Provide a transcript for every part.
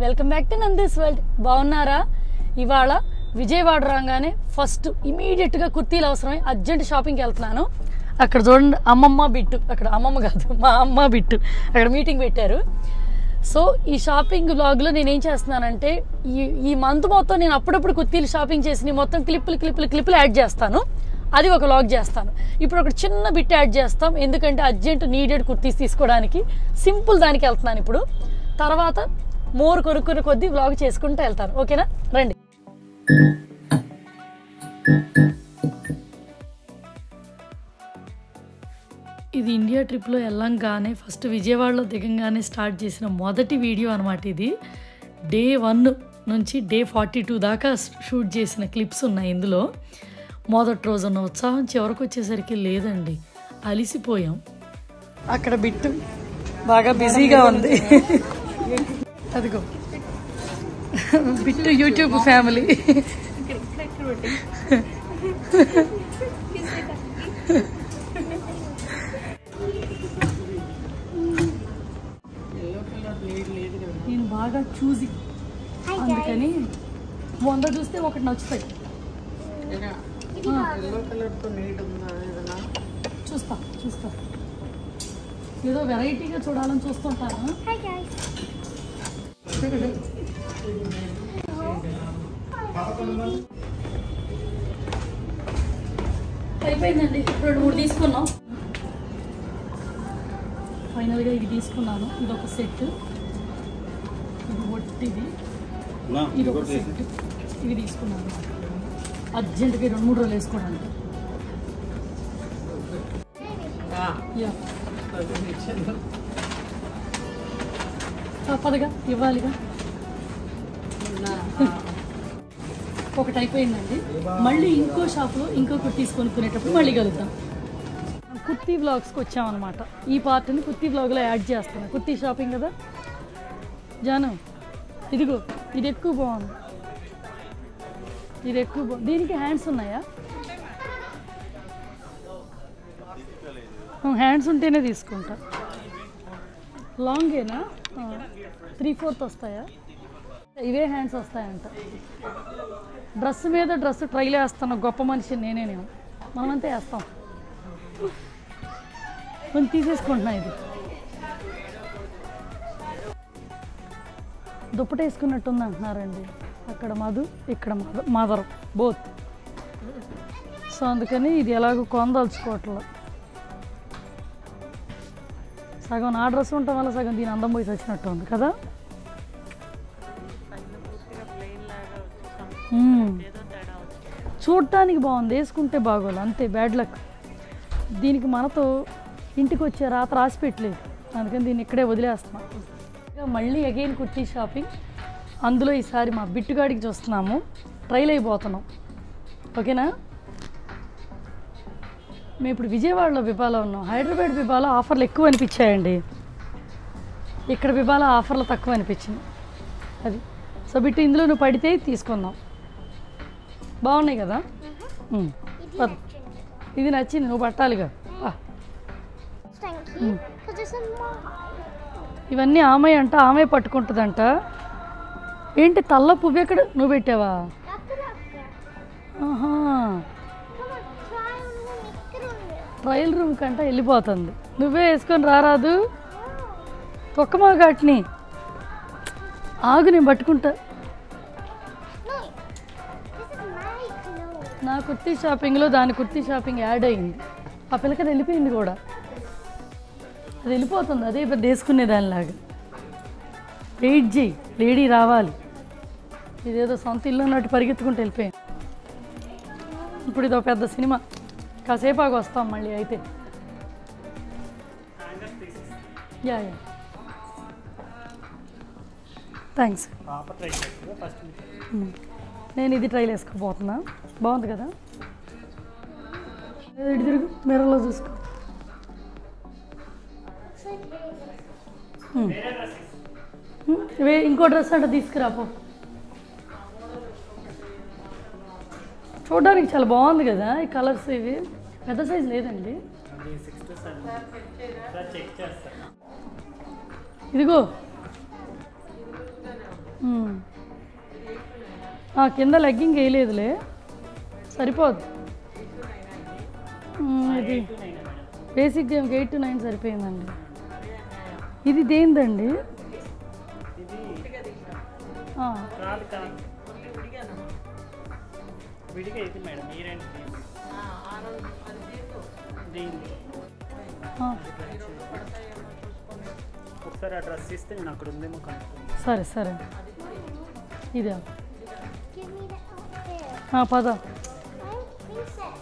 Welcome back to Nandi's world బాగున్నారా ఇవాళ విజయవాడ రాగానే ఫస్ట్ ఇమీడియట్గా కుర్తీలు అవసరమై అర్జెంట్ షాపింగ్కి వెళ్తున్నాను అక్కడ చూడండి అమ్మమ్మ బిట్టు అక్కడ అమ్మమ్మ కాదు మా అమ్మ బిట్టు అక్కడ మీటింగ్ పెట్టారు సో ఈ షాపింగ్ బ్లాగ్లో నేను ఏం చేస్తున్నానంటే ఈ ఈ మంత్ మొత్తం నేను అప్పుడప్పుడు కుర్తీలు షాపింగ్ చేసి మొత్తం క్లిప్పులు క్లిప్పులు క్లిప్పులు యాడ్ చేస్తాను అది ఒక లాగ్ చేస్తాను ఇప్పుడు ఒక చిన్న బిట్ యాడ్ చేస్తాం ఎందుకంటే అర్జెంట్ నీడెడ్ కుర్తీస్ తీసుకోవడానికి సింపుల్ దానికి వెళ్తున్నాను ఇప్పుడు తర్వాత మోర్ కొనుక్కున్న కొద్దీ వ్లాగ్ చేసుకుంటూ వెళ్తాను ఓకేనా రండి ఇది ఇండియా ట్రిప్లో వెళ్ళంగానే ఫస్ట్ విజయవాడలో దిగంగానే స్టార్ట్ చేసిన మొదటి వీడియో అనమాట ఇది డే వన్ నుంచి డే ఫార్టీ టూ దాకా షూట్ చేసిన క్లిప్స్ ఉన్నాయి ఇందులో మొదటి రోజు ఉన్న ఉత్సాహం చివరికి వచ్చేసరికి లేదండి అలిసిపోయాం అక్కడ బిట్టు బాగా బిజీగా ఉంది అదిగో బిట్టు యూట్యూబ్ ఫ్యామిలీ నేను బాగా చూసి అందుకని వంద చూస్తే ఒకటి నచ్చుతాయి చూస్తా చూస్తా ఏదో వెరైటీగా చూడాలని చూస్తుంటాను Hi guys. అయిపోయిందండి ఇప్పుడు రెండు మూడు తీసుకున్నాం ఫైనల్గా ఇది తీసుకున్నాను ఇది ఒక సెట్ ఇది ఒట్టిది ఇది ఒక సెట్ ఇవి తీసుకున్నాను అర్జెంట్గా రెండు మూడు రోజులు వేసుకోవడానికి యా తప్పదుగా ఇవ్వాలిగా ఒకటి అయిపోయిందండి మళ్ళీ ఇంకో షాప్లో ఇంకో కుర్తీస్ కొనుక్కునేటప్పుడు మళ్ళీ కలుద్దాం కుర్తీ బ్లాగ్స్కి వచ్చామన్నమాట ఈ పార్ట్ని కుర్తీ బ్లాగ్లో యాడ్ చేస్తాను కుర్తీ షాపింగ్ కదా జాను ఇదిగో ఇది ఎక్కువ బాగుంది ఇది ఎక్కువ బాగుంది దీనికి హ్యాండ్స్ ఉన్నాయా హ్యాండ్స్ ఉంటేనే తీసుకుంటా లాంగేనా త్రీ ఫోర్త్ వస్తాయా ఇవే హ్యాండ్స్ వస్తాయంట డ్రెస్ మీద డ్రెస్ ట్రైల్ వేస్తాను గొప్ప మనిషి నేనే నేను మనమంతా వేస్తాం కొంచెం తీసేసుకుంటున్నా ఇది దుప్పట వేసుకున్నట్టుంది అంటున్నారండి అక్కడ మధు ఇక్కడ మధు మదర్ బోత్ సో అందుకని ఇది ఎలాగో కొందలుచుకోవట్లేదు సగం నా డ్రెస్ ఉండటం వల్ల సగం దీని అందం పోయి వచ్చినట్టు ఉంది కదా మ్మ్. చూడటానికి బాగుంది వేసుకుంటే బాగోలు అంతే బ్యాడ్ లక్ దీనికి మనతో ఇంటికి వచ్చే రాత్రి రాసి పెట్టలేదు అందుకని దీన్ని ఇక్కడే వదిలేస్తున్నాం ఇక మళ్ళీ అగైన్ కుర్తీ షాపింగ్ అందులో ఈసారి మా బిట్టుగాడికి చూస్తున్నాము ట్రైల్ అయిపోతున్నాం ఓకేనా మేము ఇప్పుడు విజయవాడలో బిబాలో ఉన్నాం హైదరాబాద్ బిబాలో ఆఫర్లు ఎక్కువ అనిపించాయండి ఇక్కడ బిబాలో ఆఫర్లు తక్కువ అనిపించింది అది సో బిట్టు ఇందులో నువ్వు పడితే తీసుకుందాం బాగున్నాయి కదా ఉమ్. పద. ఇది నచ్చింది నువ్వు పట్టాలిగా ఆ. Thank you. Because there's some more. ఇవన్నీ ఆమె అంట ఆమె పట్టుకుంటుందంట ఏంటి తల్ల పువ్వు ఎక్కడ నువ్వు పెట్టావా Look it up there. ఆహా Come on, try on the ఇక్కడ ట్రయల్ రూమ్ కంట వెళ్ళిపోతుంది నువ్వే వేసుకొని రారాదు తొక్కమా ఘాట్ని ఆగు నేను పట్టుకుంటా No. This is my clothes. నా కుర్తీ షాపింగ్లో దాని కుర్తీ షాపింగ్ యాడ్ అయింది ఆ పిల్లకది వెళ్ళిపోయింది కూడా అది వెళ్ళిపోతుంది అదే పెద్ద వేసుకునే దానిలాగా వెయిట్ చేయి లేడీ రావాలి ఇదేదో సొంత ఇల్లు అన్నట్టు పరిగెత్తుకుంటూ వెళ్ళిపోయాను ఇప్పుడు ఇదో పెద్ద సినిమా కాసేపు ఆగి వస్తాం మళ్ళీ అయితే యా యా థ్యాంక్స్ నేను ఇది ట్రైల్ వేసుకోబోతున్నా బాగుంది కదా ఏదో ఇటు తిరుగు మిర్రర్లో చూసుకో ఉమ్. ఉమ్, ఇవే ఇంకో డ్రెస్ అంటే తీసుకురాపో చూడడానికి చాలా బాగుంది కదా ఈ కలర్స్ ఇవి పెద్ద సైజ్ లేదండి ఇదిగో మ్మ్. ఆ, కింద లెగ్గింగ్ వేయలేదులే సరిపోద్ది మ్మ్, ఇది బేసిక్గా ఎయిట్ టు నైన్ సరిపోయిందండి ఇది దేందండి ఆ, కాదు కాదు విడిగా అయితే మేడం ఈ రెండు దీన్ని ఆ, ఒకసారి ఆ డ్రెస్ ఇస్తే నేను అక్కడ ఉందేమో కనుక్కుంటాను సరే సరే ఇదే Give me the outfit. ఆ, పద I'm princess.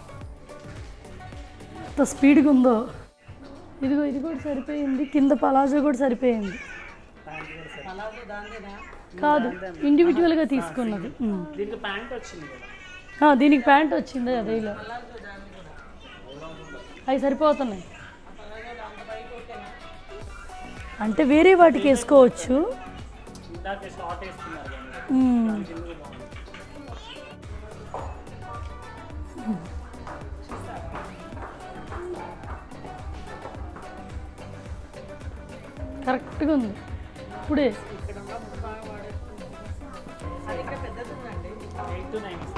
ఎంత స్పీడ్గా ఉందో ఇదిగో ఇది కూడా సరిపోయింది కింద పలాజో కూడా సరిపోయింది ప్యాంట్ కూడా సరే కాదు ఇండివిజువల్గా తీసుకున్నది ఉమ్. దీనికి ప్యాంట్ వచ్చింది కదా ఆ, దీనికి ప్యాంట్ వచ్చింది అదే ఇలా అవి సరిపోతున్నాయి అంటే వేరే వాటికి వేసుకోవచ్చు ఇందాక షార్ట్ వేస్తున్నారు కదా ఉమ్. కింద బాగుంది కరెక్ట్గా ఉంది ఇప్పుడే ఎయిట్ టు నైన్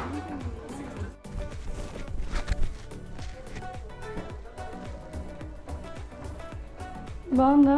బాగుందా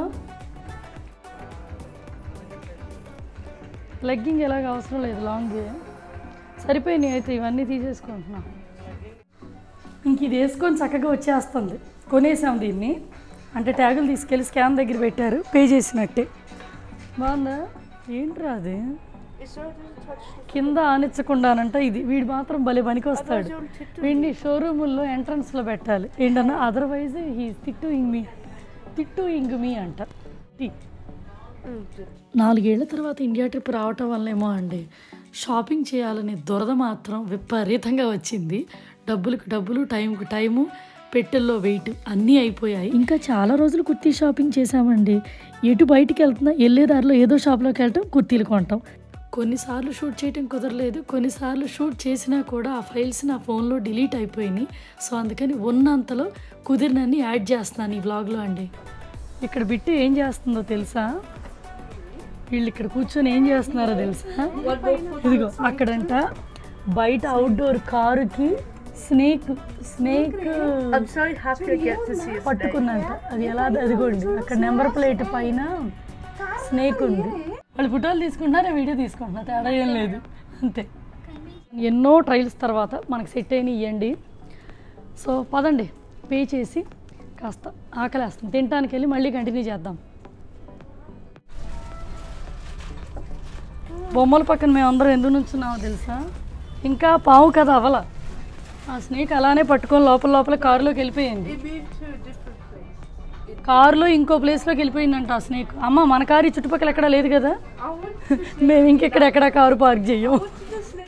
లెగ్గింగ్ ఎలాగ అవసరం లేదు లాంగ్ సరిపోయినాయి అయితే ఇవన్నీ తీసేసుకుంటున్నా ఇంక ఇది వేసుకొని చక్కగా వచ్చేస్తుంది కొనేసాం దీన్ని అంటే ట్యాగులు తీసుకెళ్ళి స్కాన్ దగ్గర పెట్టారు పే చేసినట్టే బాగుందా ఏంట్రా అది కింద ఆనిచ్చకుండానంట ఇది వీడు మాత్రం భలే పనికి వస్తాడు వీడిని షోరూముల్లో ఎంట్రన్స్లో పెట్టాలి ఏంటన్నా అదర్వైజ్ హీ తిట్టు ఇంగ్ మీ తిట్టు ఇంగ్ మీ అంట టి. నాలుగేళ్ల తర్వాత ఇండియా ట్రిప్ రావటం వల్లేమో అండి షాపింగ్ చేయాలనే దురద మాత్రం విపరీతంగా వచ్చింది డబ్బులకు డబ్బులు టైంకు టైము పెట్టెల్లో వెయిట్ అన్నీ అయిపోయాయి ఇంకా చాలా రోజులు కుర్తీ షాపింగ్ చేసామండి ఎటు బయటికి వెళ్తున్నా వెళ్ళే దారిలో ఏదో షాప్లోకి వెళ్ళటం కుర్తీలు కొంటాం కొన్నిసార్లు షూట్ చేయటం కుదరలేదు కొన్నిసార్లు షూట్ చేసినా కూడా ఆ ఫైల్స్ నా ఫోన్లో డిలీట్ అయిపోయినాయి సో అందుకని ఉన్నంతలో కుదిరినన్ని యాడ్ చేస్తున్నాను ఈ వ్లాగ్లో అండి ఇక్కడ బిట్టి ఏం చేస్తుందో తెలుసా వీళ్ళు ఇక్కడ కూర్చొని ఏం చేస్తున్నారో తెలుసా ఇదిగో అక్కడంట బయట అవుట్డోర్ కారుకి snake snake I'm so happy I get to see you today. పట్టుకుందంట అది ఎలా అదిగోండి అక్కడ నెంబర్ ప్లేట్ పైన స్నేక్ ఉంది వాళ్ళు ఫోటోలు తీసుకుంటున్నారా వీడియో తీసుకుంటున్నా తేడా ఏం లేదు అంతే ఎన్నో ట్రయల్స్ తర్వాత మనకి సెట్ అయిన ఇవ్వండి సో పదండి పే చేసి కాస్త ఆకలేస్తుంది తినడానికి వెళ్ళి మళ్ళీ కంటిన్యూ చేద్దాం బొమ్మల పక్కన మేము అందరం ఎందుకు నుంచున్నామో తెలుసా ఇంకా పావు కథ అవల ఆ స్నేక్ అలానే పట్టుకొని లోపల లోపల కారులోకి వెళ్ళిపోయింది We've been to a different place. కారులో ఇంకో ప్లేస్లోకి వెళ్ళిపోయిందంట ఆ స్నేక్ అమ్మ మన కారు ఈ చుట్టుపక్కల ఎక్కడా లేదు కదా I went మేము ఇంకెక్కడెక్కడ కారు పార్క్ చెయ్యం to the snake.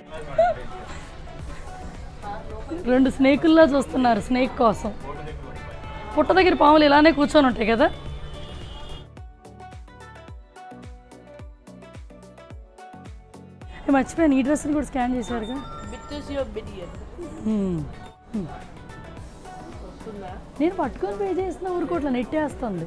రెండు స్నేకుల్లా చూస్తున్నారు స్నేక్ కోసం పుట్ట దగ్గర పాములు ఇలానే కూర్చొని ఉంటాయి కదా ఏ, మర్చిపోయాను ఈ డ్రెస్ని కూడా స్కాన్ చేశారుగా Because you're Midian. హ్మ్. హ్మ్. నేను పట్టుకొని పే చేసిన ఊరుకోట్ల నెట్టేస్తుంది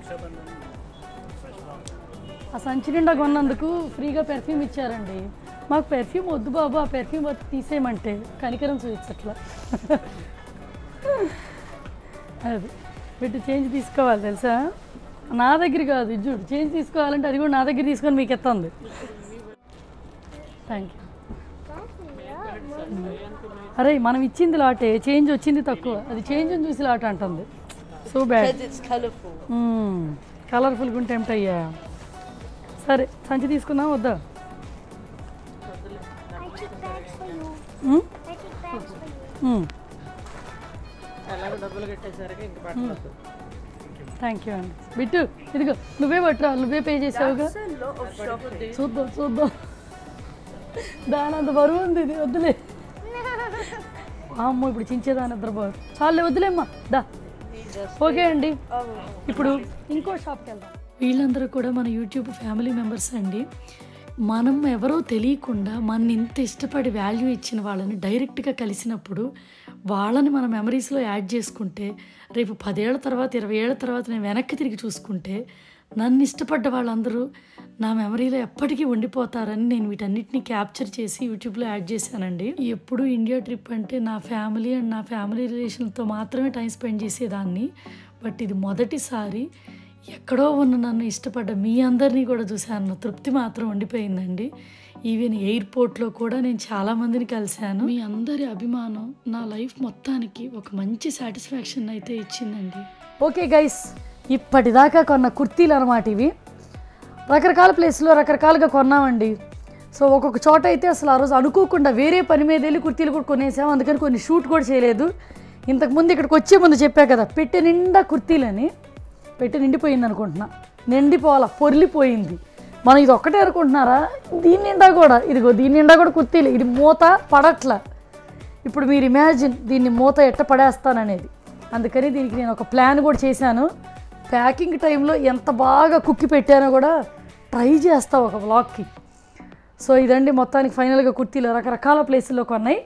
ఆ సంచి నిండా కొన్నందుకు ఫ్రీగా పెర్ఫ్యూమ్ ఇచ్చారండి మాకు పెర్ఫ్యూమ్ వద్దు బాబా ఆ పెర్ఫ్యూమ్ వద్దు తీసేయమంటే కనికరం చూపించట్లా అది పెట్టి చేంజ్ తీసుకోవాలి తెలుసా నా దగ్గర కాదు ఇది చూడు చేంజ్ తీసుకోవాలంటే అది కూడా నా దగ్గర తీసుకొని మీకు ఎత్తుంది థ్యాంక్ యూ అరే మనం ఇచ్చింది లాటే చేంజ్ వచ్చింది తక్కువ అది చేంజ్ చూసి లాట అంటుంది so bad Because it's colourful. కలర్ఫుల్గా ఉంటే ఏమిటయ్యా సరే సంచి తీసుకుందాం వద్దా I took bags for you. Hmm? I took bags for you. మ్మ్. ఎలాగో డబ్బులు కట్టేసరికి ఇంక పట్టలేదు థ్యాంక్ యూ అండి బిట్టు ఇదిగో నువ్వే పట్టురా నువ్వే పే చేసావుగా That's a lot of shopping. చూద్దాం చూద్దాం దాని అంత బరువు ఉంది ఇది వద్దులే అమ్మో ఇప్పుడు చించేదాని ఇద్దరు బాగు చాలే వద్దులేమ్మా దా ఓకే అండి ఇప్పుడు ఇంకో షాప్కి వెళ్దాం వీళ్ళందరూ కూడా మన యూట్యూబ్ ఫ్యామిలీ మెంబర్స్ అండి మనం ఎవరో తెలియకుండా మన ఇంత ఇష్టపడి వాల్యూ ఇచ్చిన వాళ్ళని డైరెక్ట్గా కలిసినప్పుడు వాళ్ళని మన మెమరీస్లో యాడ్ చేసుకుంటే రేపు పదేళ్ల తర్వాత ఇరవై ఏళ్ళ తర్వాత నేను వెనక్కి తిరిగి చూసుకుంటే నన్ను ఇష్టపడ్డ వాళ్ళందరూ నా మెమరీలో ఎప్పటికీ ఉండిపోతారని నేను వీటన్నిటిని క్యాప్చర్ చేసి యూట్యూబ్లో యాడ్ చేశానండి ఎప్పుడు ఇండియా ట్రిప్ అంటే నా ఫ్యామిలీ అండ్ నా ఫ్యామిలీ రిలేషన్తో మాత్రమే టైం స్పెండ్ చేసేదాన్ని బట్ ఇది మొదటిసారి ఎక్కడో ఉన్న నన్ను ఇష్టపడ్డ మీ అందరినీ కూడా చూశాను తృప్తి మాత్రం ఉండిపోయిందండి ఈవెన్ ఎయిర్పోర్ట్లో కూడా నేను చాలామందిని కలిశాను మీ అందరి అభిమానం నా లైఫ్ మొత్తానికి ఒక మంచి సాటిస్ఫాక్షన్ అయితే ఇచ్చిందండి ఓకే గైస్ ఇప్పటిదాకా కొన్న కుర్తీలు అనమాట ఇవి రకరకాల ప్లేస్లో రకరకాలుగా కొన్నామండి సో ఒక్కొక్క చోట అయితే అసలు ఆ రోజు అనుకోకుండా వేరే పని మీద వెళ్ళి కుర్తీలు కూడా కొనేసాం అందుకని కొన్ని షూట్ కూడా చేయలేదు ఇంతకుముందు ఇక్కడికి వచ్చే ముందు చెప్పా కదా పెట్టె నిండా కుర్తీలని పెట్టి నిండిపోయింది అనుకుంటున్నా నిండిపోవాల పొర్లిపోయింది మనం ఇది ఒక్కటే అనుకుంటున్నారా దీని నిండా కూడా ఇదిగో దీని నిండా కూడా కుర్తీలు ఇది మూత పడట్లా ఇప్పుడు మీరు ఇమాజిన్ దీన్ని మూత ఎట్ట పడేస్తాననేది అందుకని దీనికి నేను ఒక ప్లాన్ కూడా చేశాను ప్యాకింగ్ టైంలో ఎంత బాగా కుక్కి పెట్టానో కూడా ట్రై చేస్తా ఒక వ్లాగ్కి సో ఇదండి మొత్తానికి ఫైనల్గా కుర్తీలు రకరకాల ప్లేసుల్లో కొన్నాయి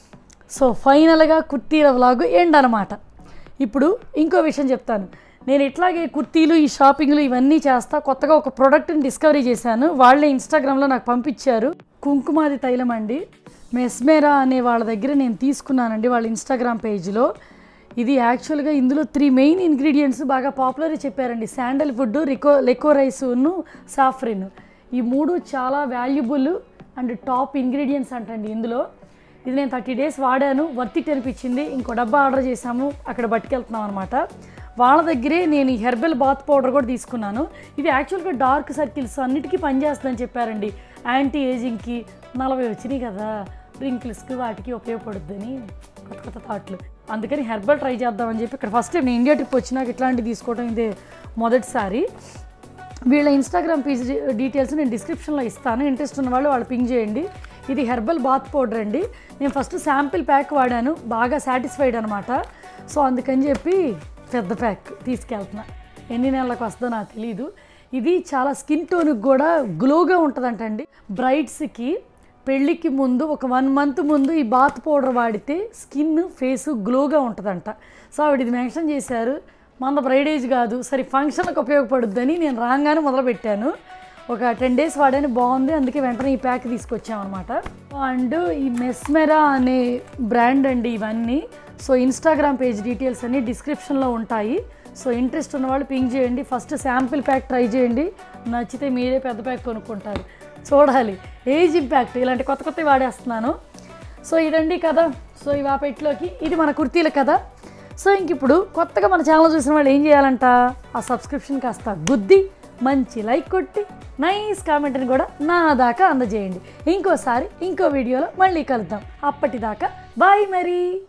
సో ఫైనల్గా కుర్తీల వ్లాగ్ ఎండ్ అనమాట ఇప్పుడు ఇంకో విషయం చెప్తాను నేను ఇట్లాగే కుర్తీలు ఈ షాపింగ్లు ఇవన్నీ చేస్తా కొత్తగా ఒక ప్రోడక్ట్ని డిస్కవరీ చేశాను వాళ్ళే ఇన్స్టాగ్రామ్లో నాకు పంపించారు కుంకుమాది తైలం అండి మెస్మేరా అనే వాళ్ళ దగ్గర నేను తీసుకున్నానండి వాళ్ళ ఇన్స్టాగ్రామ్ పేజ్లో ఇది యాక్చువల్గా ఇందులో త్రీ మెయిన్ ఇంగ్రీడియంట్స్ బాగా పాపులర్ చెప్పారండి శాండల్ ఫుడ్ రికో లెకో రైసును సాఫ్రిన్ ఈ మూడు చాలా వాల్యుబుల్ అండ్ టాప్ ఇంగ్రీడియంట్స్ అంటండి ఇందులో ఇది నేను థర్టీ డేస్ వాడాను వర్తిట్ అనిపించింది ఇంకో డబ్బా ఆర్డర్ చేసాము అక్కడ పట్టుకెళ్తున్నాం అనమాట వాళ్ళ దగ్గరే నేను ఈ హెర్బల్ బాత్ పౌడర్ కూడా తీసుకున్నాను ఇది యాక్చువల్గా డార్క్ సర్కిల్స్ అన్నిటికీ పనిచేస్తుందని చెప్పారండి యాంటీ ఏజింగ్కి నలభై వచ్చినాయి కదా రింకిల్స్కి వాటికి ఉపయోగపడుద్దని కొత్త కొత్త థాట్లు అందుకని హెర్బల్ ట్రై చేద్దామని చెప్పి ఇక్కడ ఫస్ట్ టైం నేను ఇండియా ట్రిప్ వచ్చినాక ఇట్లాంటివి తీసుకోవడం ఇదే మొదటిసారి వీళ్ళ ఇన్స్టాగ్రామ్ పేజ్ డీటెయిల్స్ నేను డిస్క్రిప్షన్లో ఇస్తాను ఇంట్రెస్ట్ ఉన్న వాళ్ళు వాళ్ళు పింగ్ చేయండి ఇది హెర్బల్ బాత్ పౌడర్ అండి నేను ఫస్ట్ శాంపిల్ ప్యాక్ వాడాను బాగా సాటిస్ఫైడ్ అనమాట సో అందుకని చెప్పి పెద్ద ప్యాక్ తీసుకెళ్తున్నా ఎన్ని నెలలకు వస్తుందో నాకు తెలియదు ఇది చాలా స్కిన్ టోన్కి కూడా గ్లోగా ఉంటుందంటండి బ్రైడ్స్కి పెళ్ళికి ముందు ఒక వన్ మంత్ ముందు ఈ బాత్ పౌడర్ వాడితే స్కిన్ ఫేస్ గ్లోగా ఉంటుందంట సో ఆవిడ ఇది మెన్షన్ చేశారు మన బ్రైడేజ్ కాదు సరే ఫంక్షన్కి ఉపయోగపడుద్దని నేను రాగానే మొదలుపెట్టాను ఒక టెన్ డేస్ వాడాను బాగుంది అందుకే వెంటనే ఈ ప్యాక్ తీసుకొచ్చామన్నమాట అండ్ ఈ మెస్మెరా అనే బ్రాండ్ అండి ఇవన్నీ సో ఇన్స్టాగ్రామ్ పేజ్ డీటెయిల్స్ అన్నీ డిస్క్రిప్షన్లో ఉంటాయి సో ఇంట్రెస్ట్ ఉన్న వాళ్ళు పింక్ చేయండి ఫస్ట్ శాంపిల్ ప్యాక్ ట్రై చేయండి నచ్చితే మీరే పెద్ద ప్యాక్ కొనుక్కుంటారు చూడాలి ఏజ్ ఇంపాక్ట్ ఇలాంటి కొత్త కొత్తవి వాడేస్తున్నాను సో ఇదండి కదా సో ఈ వాపెట్లోకి ఇది మన కుర్తీల కదా సో ఇంక ఇప్పుడు కొత్తగా మన ఛానల్ చూసిన వాళ్ళు ఏం చేయాలంట ఆ సబ్స్క్రిప్షన్ కాస్త గుద్ది మంచి లైక్ కొట్టి నైస్ కామెంట్ని కూడా నా దాకా అందజేయండి ఇంకోసారి ఇంకో వీడియోలో మళ్ళీ కలుద్దాం అప్పటిదాకా బాయ్ మరి